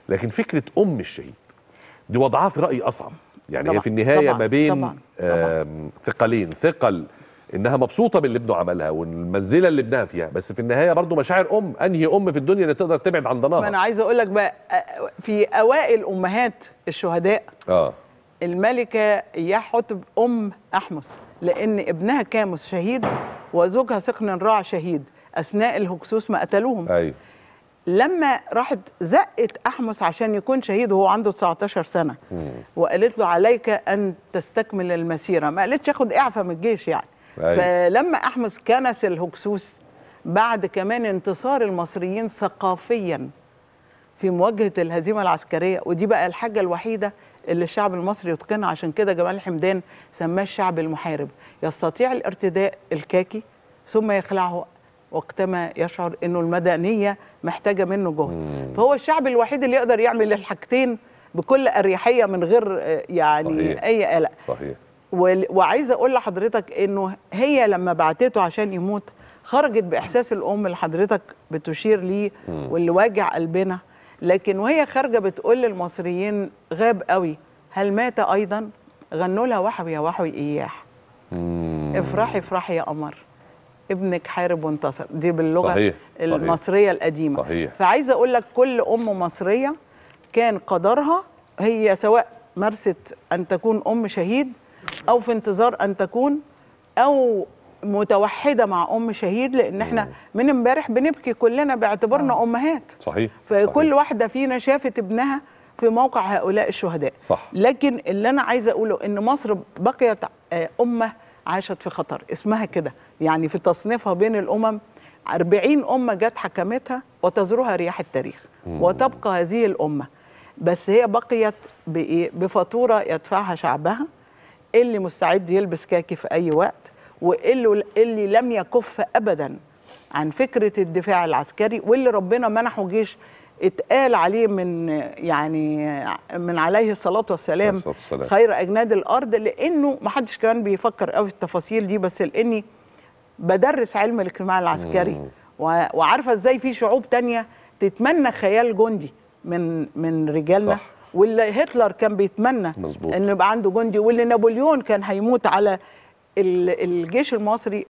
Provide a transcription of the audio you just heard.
لكن فكره ام الشهيد دي وضعها في رايي اصعب يعني طبعاً، هي في النهايه طبعاً، ما بين طبعاً، طبعاً. آم، ثقلين ثقل انها مبسوطه باللي ابنه عملها والمنزله اللي ابنها فيها بس في النهايه برضو مشاعر ام انهي ام في الدنيا اللي تقدر تبعد عن ما انا ضناها عايزه اقول لك بقى آه، في اوائل امهات الشهداء اه الملكه يحتب ام احمس لان ابنها كاموس شهيد وزوجها سقن راع شهيد اثناء الهكسوس ما قتلوهم ايوه لما راحت زقت احمس عشان يكون شهيد وهو عنده 19 سنه وقالت له عليك ان تستكمل المسيره ما قالتش اخد اعفاء من الجيش يعني أيوة. فلما احمس كنس الهكسوس بعد كمان انتصار المصريين ثقافيا في مواجهه الهزيمه العسكريه ودي بقى الحاجه الوحيده اللي الشعب المصري يتقنها عشان كده جمال حمدان سماه الشعب المحارب يستطيع الارتداء الكاكي ثم يخلعه وقتما يشعر انه المدنيه محتاجه منه جهد فهو الشعب الوحيد اللي يقدر يعمل الحاجتين بكل اريحيه من غير آه، يعني صحيح. اي قلق صحيح وال- وعايزه اقول لحضرتك انه هي لما بعتته عشان يموت خرجت باحساس الام اللي حضرتك بتشير ليه واللي واجع قلبنا لكن وهي خارجه بتقول للمصريين غاب قوي هل مات ايضا غنوا لها وحوي يا وحوي اياح مم. افرحي افرحي يا قمر ابنك حارب وانتصر دي باللغه صحيح، صحيح. المصريه القديمه صحيح. فعايزه اقول لك كل ام مصريه كان قدرها هي سواء مارست ان تكون ام شهيد او في انتظار ان تكون او متوحده مع ام شهيد لان احنا من امبارح بنبكي كلنا باعتبارنا امهات صحيح فكل صحيح. واحده فينا شافت ابنها في موقع هؤلاء الشهداء صح. لكن اللي انا عايزه اقوله ان مصر بقيت آه، امه عاشت في خطر اسمها كده يعني في تصنيفها بين الامم 40 امه جت حكمتها وتزورها رياح التاريخ وتبقى هذه الامه بس هي بقيت بايه بفاتوره يدفعها شعبها اللي مستعد يلبس كاكي في اي وقت واللي اللي لم يكف ابدا عن فكره الدفاع العسكري واللي ربنا منحه جيش اتقال عليه من يعني من عليه الصلاه والسلام عليه الصلاة والسلام. خير اجناد الارض لانه ما حدش كمان بيفكر قوي في التفاصيل دي بس لاني بدرس علم الاجتماع العسكري و- وعارفه ازاي في شعوب تانية تتمنى خيال جندي من من رجالنا صح. واللي هتلر كان بيتمنى مظبوط. انه يبقى عنده جندي واللي نابليون كان هيموت على ال- الجيش المصري